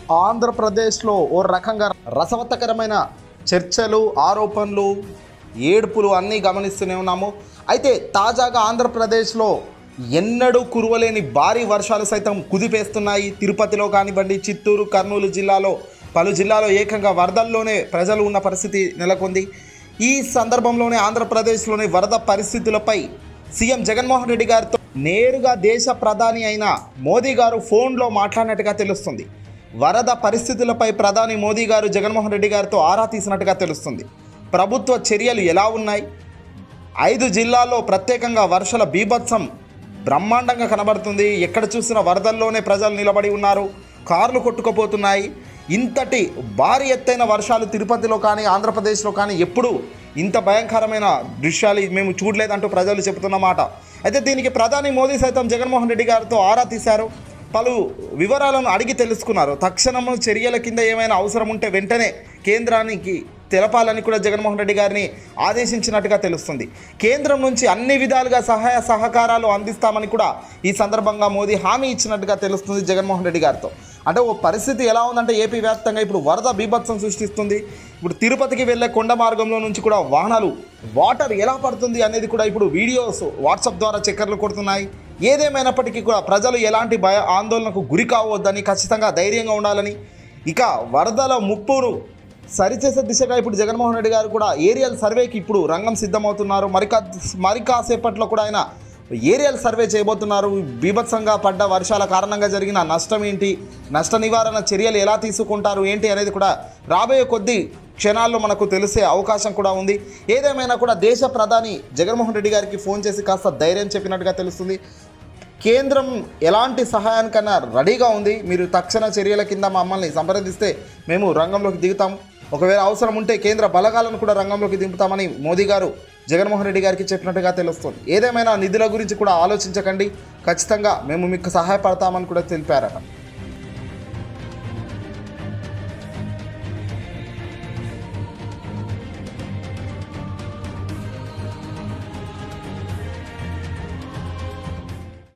ఆంధ్రప్రదేశ్లో ఓ రకంగా రసవత్తకరమైన చర్చలు ఆరోపణలు ఏడుపులు అన్నీ గమనిస్తూనే ఉన్నాము అయితే తాజాగా ఆంధ్రప్రదేశ్లో ఎన్నడూ కురువలేని భారీ వర్షాలు సైతం కుదిపేస్తున్నాయి తిరుపతిలో కానివ్వండి చిత్తూరు కర్నూలు జిల్లాలో పలు జిల్లాలో ఏకంగా వరదల్లోనే ప్రజలు ఉన్న పరిస్థితి నెలకొంది ఈ సందర్భంలోనే ఆంధ్రప్రదేశ్లోని వరద పరిస్థితులపై సీఎం జగన్మోహన్ రెడ్డి గారితో నేరుగా దేశ ప్రధాని అయిన మోదీ గారు ఫోన్లో మాట్లాడినట్టుగా తెలుస్తుంది వరద పరిస్థితులపై ప్రధాని మోదీ గారు జగన్మోహన్ రెడ్డి గారితో ఆరా తీసినట్టుగా తెలుస్తుంది ప్రభుత్వ చర్యలు ఎలా ఉన్నాయి ఐదు జిల్లాల్లో ప్రత్యేకంగా వర్షాల బీభత్సం బ్రహ్మాండంగా కనబడుతుంది ఎక్కడ చూసినా వరదల్లోనే ప్రజలు నిలబడి ఉన్నారు కార్లు కొట్టుకుపోతున్నాయి ఇంతటి భారీ ఎత్తైన వర్షాలు తిరుపతిలో కానీ ఆంధ్రప్రదేశ్లో కానీ ఎప్పుడు ఇంత భయంకరమైన దృశ్యాలు మేము చూడలేదంటూ ప్రజలు చెబుతున్నమాట అయితే దీనికి ప్రధాని మోదీ సైతం జగన్మోహన్ రెడ్డి గారితో ఆరా తీశారు పలు వివరాలను అడిగి తెలుసుకున్నారు తక్షణము చర్యల కింద ఏమైనా అవసరం ఉంటే వెంటనే కేంద్రానికి తెలపాలని కూడా జగన్మోహన్ రెడ్డి గారిని ఆదేశించినట్టుగా తెలుస్తుంది కేంద్రం నుంచి అన్ని విధాలుగా సహాయ సహకారాలు అందిస్తామని కూడా ఈ సందర్భంగా మోదీ హామీ ఇచ్చినట్టుగా తెలుస్తుంది జగన్మోహన్ రెడ్డి గారితో అంటే ఓ పరిస్థితి ఎలా ఉందంటే ఏపీ వ్యాప్తంగా ఇప్పుడు వరద బీభత్సం సృష్టిస్తుంది ఇప్పుడు తిరుపతికి వెళ్ళే కొండ మార్గంలో నుంచి కూడా వాహనాలు వాటర్ ఎలా పడుతుంది అనేది కూడా ఇప్పుడు వీడియోస్ వాట్సాప్ ద్వారా చక్కర్లు కొడుతున్నాయి ఏదేమైనప్పటికీ కూడా ప్రజలు ఎలాంటి భయ ఆందోళనకు గురి కావద్దని ఖచ్చితంగా ధైర్యంగా ఉండాలని ఇక వరదల ముప్పును సరిచేసే దిశగా ఇప్పుడు జగన్మోహన్ రెడ్డి గారు కూడా ఏరియల్ సర్వేకి ఇప్పుడు రంగం సిద్ధమవుతున్నారు మరి కా మరి కాసేపట్లో కూడా ఆయన ఏరియల్ సర్వే చేయబోతున్నారు బీభత్సంగా పడ్డ వర్షాల కారణంగా జరిగిన నష్టం ఏంటి నష్ట నివారణ చర్యలు ఎలా తీసుకుంటారు ఏంటి అనేది కూడా రాబోయే కొద్ది క్షణాల్లో మనకు తెలిసే అవకాశం కూడా ఉంది ఏదేమైనా కూడా దేశ ప్రధాని జగన్మోహన్ రెడ్డి గారికి ఫోన్ చేసి కాస్త ధైర్యం చెప్పినట్టుగా తెలుస్తుంది కేంద్రం ఎలాంటి సహాయానికైనా రెడీగా ఉంది మీరు తక్షణ చర్యల కింద మమ్మల్ని సంప్రదిస్తే మేము రంగంలోకి దిగుతాం ఒకవేళ అవసరం ఉంటే కేంద్ర బలగాలను కూడా రంగంలోకి దింపుతామని మోదీ గారు జగన్మోహన్ రెడ్డి గారికి చెప్పినట్టుగా తెలుస్తుంది ఏదేమైనా నిధుల గురించి కూడా ఆలోచించకండి ఖచ్చితంగా మేము మీకు సహాయపడతామని కూడా తెలిపారట